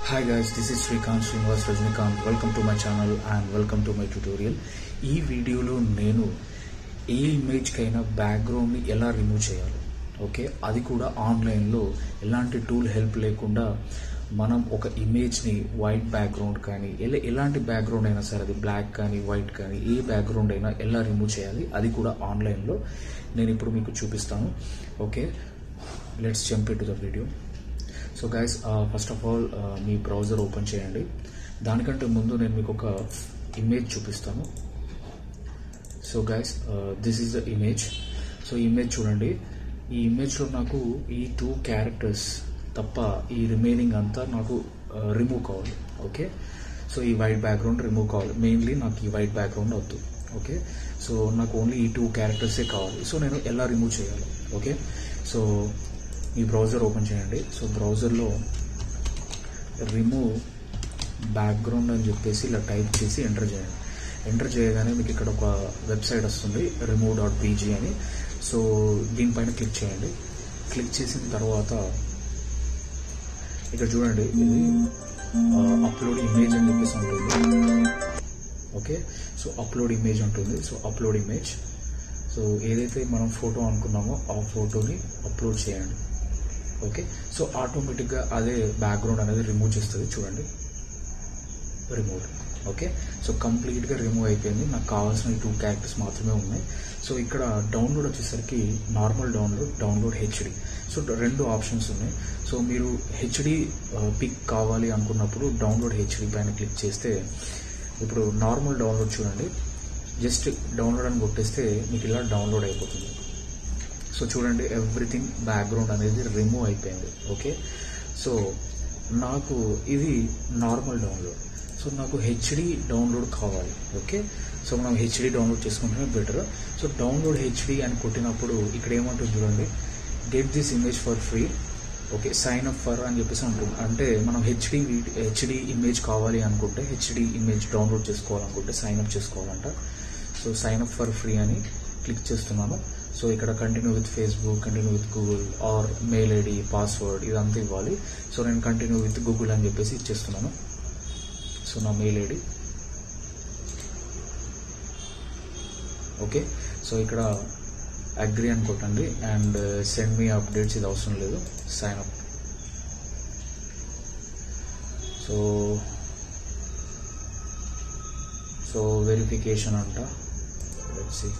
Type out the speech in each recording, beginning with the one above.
hi guys this is Srikanth Srinivas Rajinikanth welcome to my channel and welcome to my tutorial ఈ వీడియోలో నేను ఏ ఇమేజ్కైనా బ్యాక్గ్రౌండ్ని ఎలా remove చేయాలి ఓకే అది కూడా ఆన్లైన్లో ఎలాంటి టూల్ హెల్ప్ లేకుండా మనం ఒక ఇమేజ్ని వైట్ బ్యాక్గ్రౌండ్ కానీ ఎలా ఎలాంటి బ్యాక్గ్రౌండ్ అయినా సరే అది బ్లాక్ కానీ వైట్ కానీ ఏ బ్యాక్గ్రౌండ్ అయినా ఎలా రిమూవ్ చేయాలి అది కూడా ఆన్లైన్లో నేను ఇప్పుడు మీకు చూపిస్తాను okay let's jump to the video so guys first of all మీ బ్రౌజర్ ఓపెన్ చేయండి దానికంటే ముందు నేను మీకు ఒక ఇమేజ్ చూపిస్తాను so guys this is the image so ఈ ఇమేజ్ చూడండి ఈ ఇమేజ్లో నాకు ఈ టూ క్యారెక్టర్స్ తప్ప ఈ రిమైనింగ్ అంతా నాకు రిమూవ్ కావాలి ఓకే సో ఈ వైట్ బ్యాక్గ్రౌండ్ రిమూవ్ కావాలి మెయిన్లీ నాకు ఈ వైట్ బ్యాక్గ్రౌండ్ వద్దు ఓకే సో నాకు ఓన్లీ ఈ టూ క్యారెక్టర్సే కావాలి సో నేను ఎలా రిమూవ్ చేయాలి ఓకే సో ఈ బ్రౌజర్ ఓపెన్ చేయండి సో బ్రౌజర్లో రిమూవ్ బ్యాక్గ్రౌండ్ అని చెప్పేసి ఇలా టైప్ చేసి ఎంటర్ చేయండి ఎంటర్ చేయగానే మీకు ఇక్కడ ఒక వెబ్సైట్ వస్తుంది రిమూవ్ డాట్ పీజీ అని సో దీనిపైన క్లిక్ చేయండి క్లిక్ చేసిన తర్వాత ఇక్కడ చూడండి ఇది అప్లోడ్ ఇమేజ్ అని చెప్పేసి ఉంటుంది ఓకే సో అప్లోడ్ ఇమేజ్ ఉంటుంది సో అప్లోడ్ ఇమేజ్ సో ఏదైతే మనం ఫోటో అనుకున్నామో ఆ ఫోటోని అప్లోడ్ చేయండి ఓకే సో ఆటోమేటిక్గా అదే బ్యాక్గ్రౌండ్ అనేది రిమూవ్ చేస్తుంది చూడండి రిమూవ్ ఓకే సో కంప్లీట్గా రిమూవ్ అయిపోయింది నాకు కావాల్సిన టూ క్యారెక్టర్స్ మాత్రమే ఉన్నాయి సో ఇక్కడ డౌన్లోడ్ వచ్చేసరికి normal download download HD so రెండు ఆప్షన్స్ ఉన్నాయి సో మీరు హెచ్డి పిక్ కావాలి అనుకున్నప్పుడు డౌన్లోడ్ హెచ్డి పైన క్లిక్ చేస్తే ఇప్పుడు నార్మల్ డౌన్లోడ్ చూడండి జస్ట్ డౌన్లోడ్ అని కొట్టేస్తే మీకు ఇలా డౌన్లోడ్ అయిపోతుంది సో చూడండి ఎవ్రీథింగ్ బ్యాక్గ్రౌండ్ అనేది రిమూవ్ అయిపోయింది ఓకే సో నాకు ఇది నార్మల్ డౌన్లోడ్ సో నాకు హెచ్డి డౌన్లోడ్ కావాలి ఓకే సో మనం హెచ్డి డౌన్లోడ్ చేసుకుంటేనే బెటర్ సో డౌన్లోడ్ హెచ్డి అని కొట్టినప్పుడు ఇక్కడ ఏమంటుంది చూడండి get this image for free okay sign up for అని చెప్పేసి ఉంటుంది అంటే మనం హెచ్డి హెచ్డి ఇమేజ్ కావాలి అనుకుంటే హెచ్డి ఇమేజ్ డౌన్లోడ్ చేసుకోవాలనుకుంటే సైన్ అప్ చేసుకోవాలంట so sign up for free అని క్లిక్ చేస్తున్నాను సో ఇక్కడ continue with Facebook continue with Google or mail ID password ఇదంతా ఇవ్వాలి సో నేను కంటిన్యూ విత్ గూగుల్ అని చెప్పేసి ఇచ్చేస్తున్నాను సో నా మెయిల్ ఐడి ఓకే సో ఇక్కడ అగ్రి అని కొట్టండి అండ్ సెండ్ మీ అప్డేట్స్ ఇది అవసరం లేదు sign up so so verification అంట let's see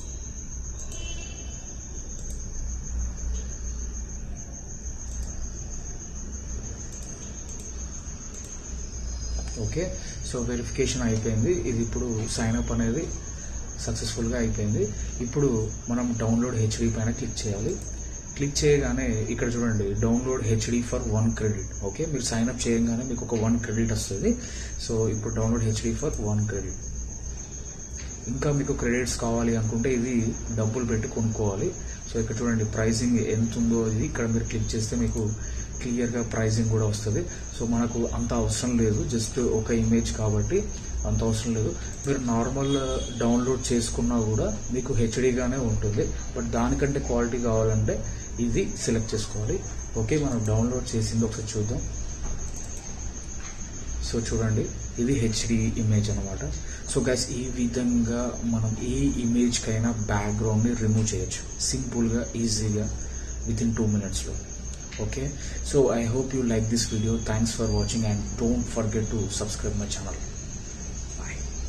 okay so verification అయిపోయింది ఇది ఇప్పుడు సైన్ అప్ అనేది సక్సెస్ఫుల్గా అయిపోయింది ఇప్పుడు మనం డౌన్లోడ్ హెచ్డి పైన క్లిక్ చేయాలి క్లిక్ చేయగానే ఇక్కడ చూడండి download HD for one credit okay మీరు సైన్ అప్ చేయగానే మీకు ఒక వన్ క్రెడిట్ వస్తుంది సో ఇప్పుడు download HD for one credit ఇంకా మీకు క్రెడిట్స్ కావాలి అనుకుంటే ఇది డబ్బులు పెట్టి కొనుక్కోవాలి సో ఇక్కడ చూడండి ప్రైజింగ్ ఎంత ఉందో ఇది ఇక్కడ మీరు క్లిక్ చేస్తే మీకు క్లియర్గా ప్రైజింగ్ కూడా వస్తుంది సో మనకు అంత అవసరం లేదు జస్ట్ ఒక ఇమేజ్ కాబట్టి అంత అవసరం లేదు మీరు నార్మల్ డౌన్లోడ్ చేసుకున్నా కూడా మీకు హెచ్డీగానే ఉంటుంది బట్ దానికంటే క్వాలిటీ కావాలంటే ఇది సెలెక్ట్ చేసుకోవాలి ఓకే మనం డౌన్లోడ్ చేసింది ఒకసారి చూద్దాం సో చూడండి ఇది హెచ్డి ఇమేజ్ అనమాట సో గైస్ ఈ విధంగా మనం ఏ ఇమేజ్కైనా బ్యాక్గ్రౌండ్ని రిమూవ్ చేయొచ్చు సింపుల్గా ఈజీగా విత్ ఇన్ టూ మినిట్స్లో okay so i hope you like this video thanks for watching and don't forget to subscribe my channel